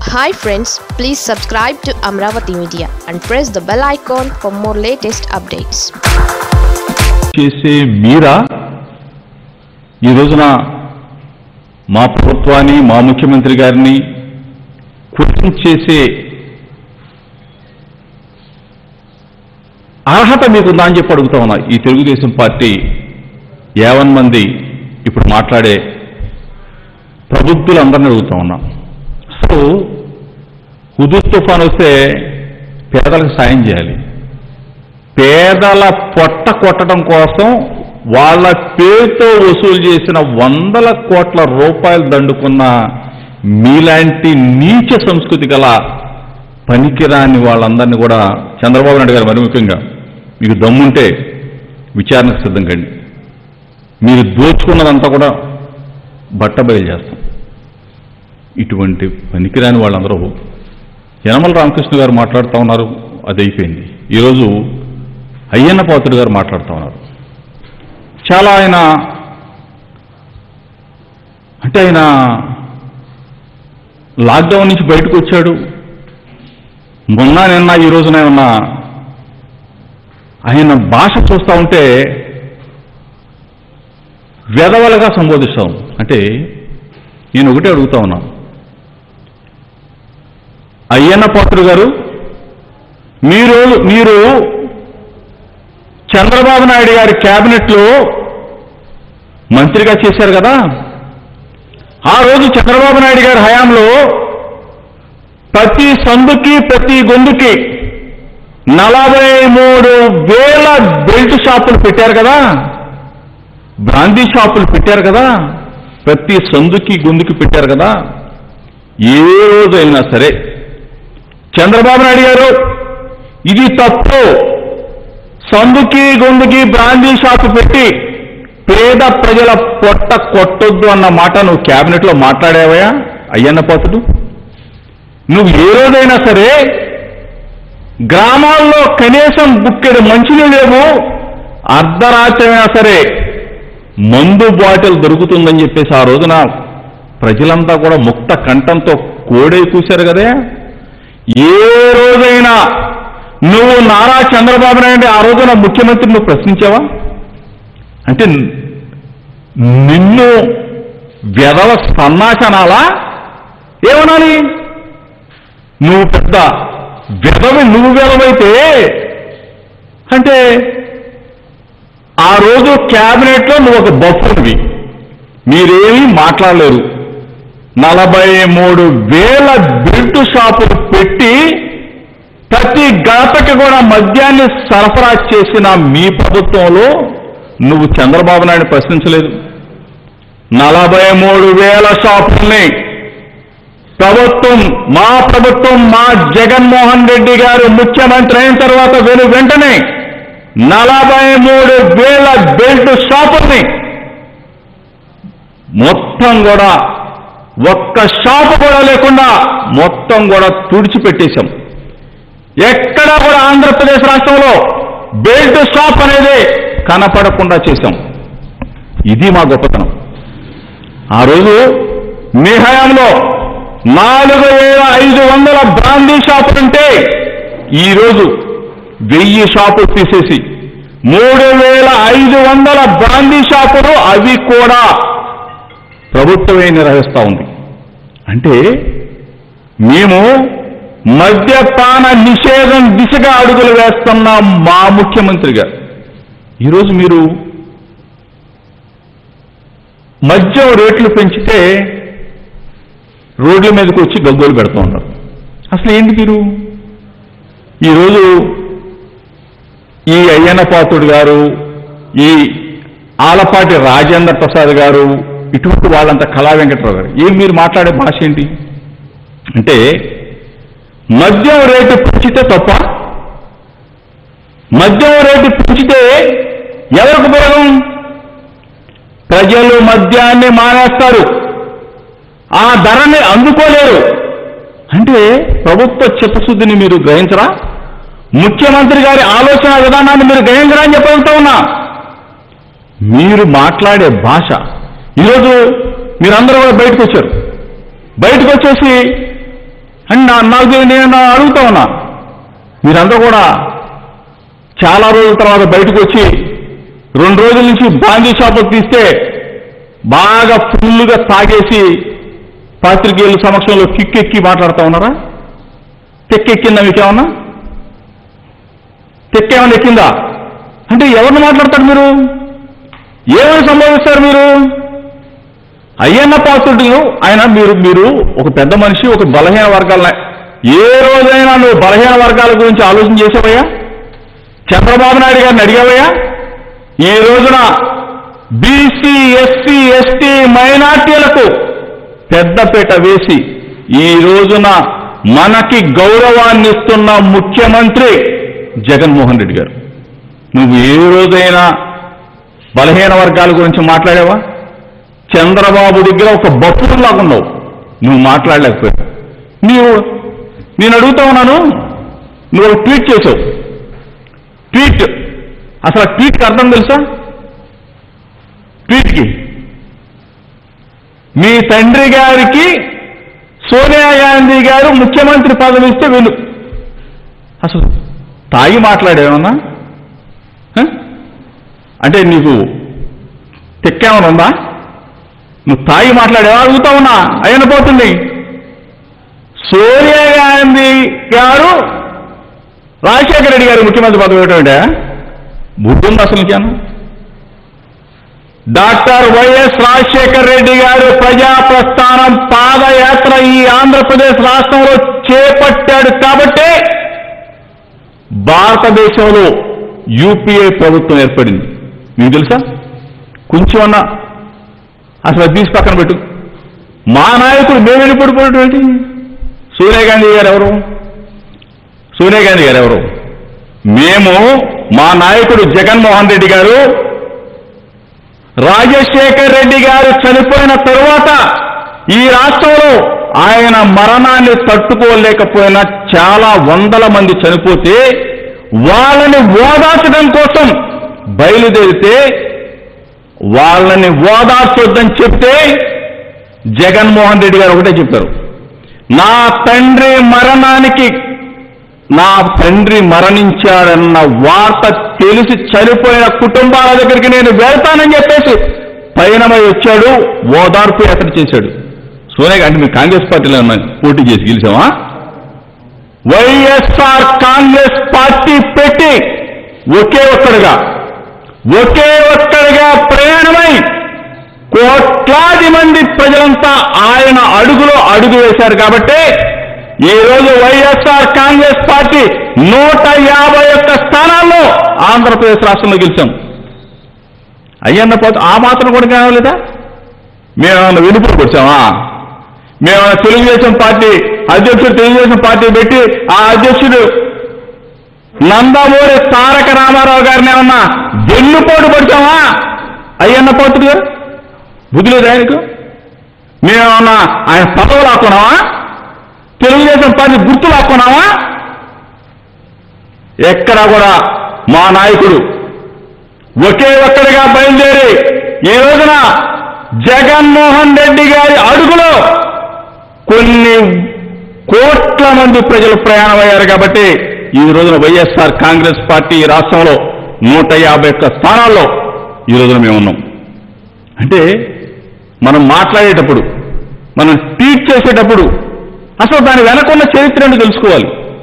Hi friends please subscribe to Amaravati media and press the bell icon for more latest updates చేసే మీరా ఈ రోజున మా ప్రభుత్వాన్ని మా ముఖ్యమంత్రి గారిని క్వశ్చన్ చేసే అర్హత మీకుందా అని చెప్పి అడుగుతా ఉన్నా ఈ తెలుగుదేశం పార్టీ యావన్ మంది ఇప్పుడు మాట్లాడే ప్రబుద్ధులందరినీ అడుగుతా ఉన్నా సో హుదూద్ తుఫాన్ వస్తే పేదలకు సాయం చేయాలి పేదల పొట్ట కొట్టడం కోసం వాళ్ళ పేరుతో వసూలు చేసిన వందల కోట్ల రూపాయలు దండుకున్న మీలాంటి నీచ సంస్కృతి గల పనికిరాని వాళ్ళందరినీ కూడా చంద్రబాబు నాయుడు గారు మరి ముఖ్యంగా మీకు దమ్ముంటే విచారణకు సిద్ధం కండి మీరు దోచుకున్నదంతా కూడా బట్టబయలు చేస్తాం ఇటువంటి పనికిరాని వాళ్ళందరూ యనమల రామకృష్ణ గారు మాట్లాడుతూ ఉన్నారు అది అయిపోయింది ఈరోజు అయ్యన్న పాత్రుడు గారు మాట్లాడుతూ ఉన్నారు చాలా ఆయన అంటే ఆయన లాక్డౌన్ నుంచి బయటకు వచ్చాడు మొన్న నిన్న ఈ రోజున ఏమన్నా ఆయన భాష చూస్తూ ఉంటే వెధవలుగా సంబోధిస్తాం అంటే నేను ఒకటే అడుగుతా ఉన్నా అయ్యన్న పాత్రుడు గారు మీరు మీరు చంద్రబాబు నాయుడు గారి క్యాబినెట్లో మంత్రిగా చేశారు కదా ఆ రోజు చంద్రబాబు నాయుడు గారి హయాంలో ప్రతి సందుకి ప్రతి గొంతుకి నలభై మూడు వేల బెల్ట్ షాపులు పెట్టారు కదా బ్రాందీ షాపులు పెట్టారు కదా ప్రతి సందుకి గొంతుకి పెట్టారు కదా ఏ రోజైనా సరే చంద్రబాబు నాయుడు గారు ఇది తప్పు సందుకి గొంతుకి బ్రాందీ షాపు పెట్టి పేద ప్రజల పొట్ట కొట్టొద్దు అన్న మాట నువ్వు క్యాబినెట్లో మాట్లాడావయా అయ్యన్న పోతుడు నువ్వు ఏ రోజైనా సరే గ్రామాల్లో కనీసం బుక్కెడు మంచినీళ్ళు లేవు అర్ధరాత్రి అయినా సరే మందు బాటిల్ దొరుకుతుందని చెప్పేసి ఆ రోజున ప్రజలంతా కూడా ముక్త కంఠంతో కోడై కూశారు కదే ఏ రోజైనా నువ్వు నారా చంద్రబాబు నాయుడు ఆ రోజున ముఖ్యమంత్రి నువ్వు ప్రశ్నించావా అంటే నిన్ను వెధవ సన్నాచనాలా ఏమనాలి నువ్వు పెద్ద వెధవి నువ్వు వెధవైతే అంటే ఆ రోజు క్యాబినెట్లో నువ్వు ఒక బఫర్వి మీరేమీ మాట్లాడలేరు నలభై మూడు వేల బెల్ట్ షాపులు పెట్టి ప్రతి గడపకి కూడా మద్యాన్ని సరఫరా చేసిన మీ ప్రభుత్వంలో నువ్వు చంద్రబాబు నాయుడు ప్రశ్నించలేదు నలభై మూడు వేల షాపుల్ని ప్రభుత్వం మా ప్రభుత్వం మా జగన్మోహన్ రెడ్డి గారు ముఖ్యమంత్రి అయిన తర్వాత వెను వెంటనే నలభై మూడు వేల బెల్ట్ షాపుల్ని మొత్తం కూడా ఒక్క షాపు కూడా లేకుండా మొత్తం కూడా తుడిచిపెట్టేశాం ఎక్కడా కూడా ఆంధ్రప్రదేశ్ రాష్ట్రంలో బెల్ట్ షాప్ అనేది కనపడకుండా చేశాం ఇది మా గొప్పతనం ఆ రోజు మీ హయాంలో నాలుగు వేల ఐదు వందల బ్రాందీ షాపులుంటే ఈరోజు వెయ్యి షాపులు తీసేసి మూడు వేల ఐదు వందల బ్రాందీ షాపులు అవి కూడా ప్రభుత్వమే నిర్వహిస్తూ ఉంది అంటే మేము మద్యపాన నిషేధం దిశగా అడుగులు వేస్తున్న మా ముఖ్యమంత్రి గారు ఈరోజు మీరు మద్యం రేట్లు పెంచితే రోడ్ల మీదకి వచ్చి గగ్గోలు పెడుతూ ఉన్నారు అసలు ఏంటి మీరు ఈరోజు ఈ అయ్యన్న పాత్రుడు గారు ఈ ఆలపాటి రాజేంద్ర ప్రసాద్ గారు ఇటువంటి వాళ్ళంతా కళా వెంకటరావు గారు ఏం మీరు మాట్లాడే భాష ఏంటి అంటే మద్యం రేటు పెంచితే తప్ప మద్యం రేటు పెంచితే ఎవరికి ఉపయోగం ప్రజలు మద్యాన్ని మానేస్తారు ఆ ధరని అందుకోలేరు అంటే ప్రభుత్వ చిత్తశుద్ధిని మీరు గ్రహించరా ముఖ్యమంత్రి గారి ఆలోచన విధానాన్ని మీరు గ్రహించరా అని చెప్పగలుగుతా ఉన్నా మీరు మాట్లాడే భాష ఈరోజు మీరందరూ కూడా బయటకు వచ్చారు బయటకు వచ్చేసి అని నా నాకు నేను అడుగుతా ఉన్నా మీరందరూ కూడా చాలా రోజుల తర్వాత బయటకు వచ్చి రెండు రోజుల నుంచి బాందీ షాపులు తీస్తే బాగా ఫుల్లుగా తాగేసి పాత్రికేయుల సమక్షంలో కిక్కెక్కి మాట్లాడుతూ ఉన్నారా తెక్కెక్కిందా మీకేమన్నా తెక్కేమన్నా ఎక్కిందా అంటే ఎవరిని మాట్లాడతారు మీరు ఏమని సంభవిస్తారు మీరు అయ్యన్న పాత్రుడు ఆయన మీరు మీరు ఒక పెద్ద మనిషి ఒక బలహీన వర్గాల ఏ రోజైనా నువ్వు బలహీన వర్గాల గురించి ఆలోచన చేసావయ్యా చంద్రబాబు నాయుడు గారిని అడిగావయ్యా ఈ రోజున బీసీ ఎస్సీ ఎస్టీ మైనార్టీలకు పెద్దపీట వేసి ఈ రోజున మనకి గౌరవాన్ని ఇస్తున్న ముఖ్యమంత్రి జగన్మోహన్ రెడ్డి గారు నువ్వు ఏ రోజైనా బలహీన వర్గాల గురించి మాట్లాడావా చంద్రబాబు దగ్గర ఒక బఫూర్లాగా ఉన్నావు నువ్వు మాట్లాడలేకపోయావు నీవు నేను అడుగుతా ఉన్నాను నువ్వు ఒక ట్వీట్ చేసావు ట్వీట్ అసలు ఆ ట్వీట్కి అర్థం తెలుసా ట్వీట్కి మీ తండ్రి గారికి సోనియా గాంధీ గారు ముఖ్యమంత్రి పదవి ఇస్తే వెళ్ళు అసలు తాగి మాట్లాడేమన్నా హ? అంటే నీకు తెక్కేమన్నా ఉందా నువ్వు తాగి మాట్లాడేవా అడుగుతా ఉన్నా అయిన పోతుంది సోనియా గాంధీ గారు రాజశేఖర రెడ్డి గారు ముఖ్యమంత్రి పదవి ఏంటంటే బుద్ధుంది అసలు ఇంకేనా డాక్టర్ వైఎస్ రాజశేఖర రెడ్డి గారు ప్రజా ప్రస్థానం పాదయాత్ర ఈ ఆంధ్రప్రదేశ్ రాష్ట్రంలో చేపట్టాడు కాబట్టే భారతదేశంలో యూపీఏ ప్రభుత్వం ఏర్పడింది మీకు తెలుసా కొంచెం అన్నా అసలు అది తీసి పక్కన పెట్టు మా నాయకుడు మేము వెళ్ళిపడిపోవడం ఏంటి సోనియా గాంధీ గారు ఎవరు సోనియా గాంధీ గారు ఎవరు మేము మా నాయకుడు జగన్మోహన్ రెడ్డి గారు రాజశేఖర్ రెడ్డి గారు చనిపోయిన తరువాత ఈ రాష్ట్రంలో ఆయన మరణాన్ని తట్టుకోలేకపోయిన చాలా వందల మంది చనిపోతే వాళ్ళని ఓదార్చడం కోసం బయలుదేరితే వాళ్ళని ఓదార్చొద్దని చెప్తే జగన్మోహన్ రెడ్డి గారు ఒకటే చెప్పారు నా తండ్రి మరణానికి నా తండ్రి మరణించాడన్న వార్త తెలిసి చనిపోయిన కుటుంబాల దగ్గరికి నేను వెళ్తానని చెప్పేసి పయనమై వచ్చాడు ఓదార్పు యాత్ర చేశాడు సోనియా అంటే మీరు కాంగ్రెస్ పార్టీలో ఉన్నాయి పోటీ చేసి గెలిచామా వైఎస్ఆర్ కాంగ్రెస్ పార్టీ పెట్టి ఒకే ఒక్కడుగా ఒకే ఒక్కడిగా ప్రయాణమై కోట్లాది మంది ప్రజలంతా ఆయన అడుగులో అడుగు వేశారు కాబట్టి ఈ రోజు వైఎస్ఆర్ కాంగ్రెస్ పార్టీ నూట యాభై ఒక్క స్థానాల్లో ఆంధ్రప్రదేశ్ రాష్ట్రంలో గెలిచాం అయ్యన్న పోతే ఆ మాత్రం కూడా కావాలేదా మేమేమన్నా వెనుకలు వచ్చామా మేమేమన్నా తెలుగుదేశం పార్టీ అధ్యక్షుడు తెలుగుదేశం పార్టీ పెట్టి ఆ అధ్యక్షుడు నందమూరి తారక రామారావు గారిని ఏమన్నా వెన్నుపోటు పడిచామా అయ్యన్న పోతుడు గారు బుద్ధి లేదు ఆయనకు మేమేమన్నా ఆయన పదవులు ఆకున్నావా తెలుగుదేశం పార్టీ గుర్తులు ఆకున్నావా ఎక్కడా కూడా మా నాయకుడు ఒకే ఒక్కడిగా బయలుదేరి ఈ రోజున జగన్మోహన్ రెడ్డి గారి అడుగులో కొన్ని కోట్ల మంది ప్రజలు ప్రయాణమయ్యారు కాబట్టి ఈ రోజున వైఎస్ఆర్ కాంగ్రెస్ పార్టీ ఈ రాష్ట్రంలో నూట యాభై ఒక్క స్థానాల్లో ఈ రోజున మేము ఉన్నాం అంటే మనం మాట్లాడేటప్పుడు మనం ట్వీట్ చేసేటప్పుడు అసలు దాని వెనకున్న చరిత్ర ఏంటో తెలుసుకోవాలి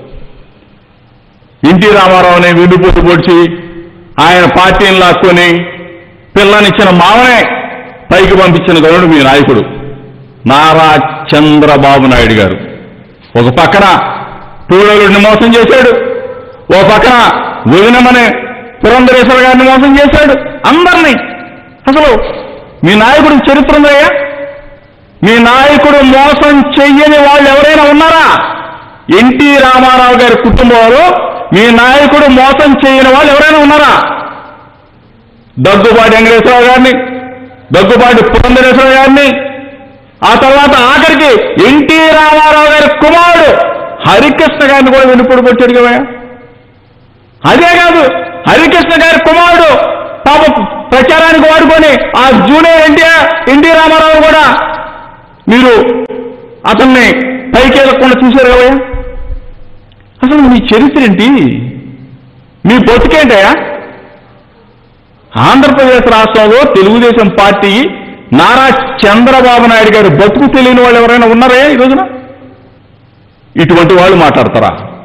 ఎన్టీ రామారావుని వెన్నుపోటు పొడిచి ఆయన పార్టీని లాక్కొని పిల్లనిచ్చిన మామనే పైకి పంపించిన గౌరవుడు మీ నాయకుడు నారా చంద్రబాబు నాయుడు గారు ఒక పక్కన పూడలుడిని మోసం చేశాడు ఓ పక్కన వదినమనే పురంధరేశ్వర గారిని మోసం చేశాడు అందరినీ అసలు మీ నాయకుడికి చరిత్ర ఉందయ్యా మీ నాయకుడు మోసం చెయ్యని వాళ్ళు ఎవరైనా ఉన్నారా ఎన్టీ రామారావు గారి కుటుంబంలో మీ నాయకుడు మోసం చేయని వాళ్ళు ఎవరైనా ఉన్నారా దగ్గుబాటి వెంకటేశ్వరరావు గారిని దగ్గుబాటి పురంధరేశ్వర గారిని ఆ తర్వాత ఆఖరికి ఎన్టీ రామారావు గారి కుమారుడు హరికృష్ణ గారిని కూడా వెనుపడి కొట్టాడు కదా అదే కాదు హరికృష్ణ గారి కుమారుడు పాప ప్రచారానికి వాడుకొని ఆ జూనియర్ ఎన్టీఆర్ ఎన్టీ రామారావు కూడా మీరు అతన్ని పైకి వెళ్ళకుండా చూశారు కదయ్యా అసలు మీ చరిత్ర ఏంటి మీ బతుకేంటయా ఆంధ్రప్రదేశ్ రాష్ట్రంలో తెలుగుదేశం పార్టీ నారా చంద్రబాబు నాయుడు గారి బతుకు తెలియని వాళ్ళు ఎవరైనా ఉన్నారా ఈ రోజున ఇటువంటి వాళ్ళు మాట్లాడతారా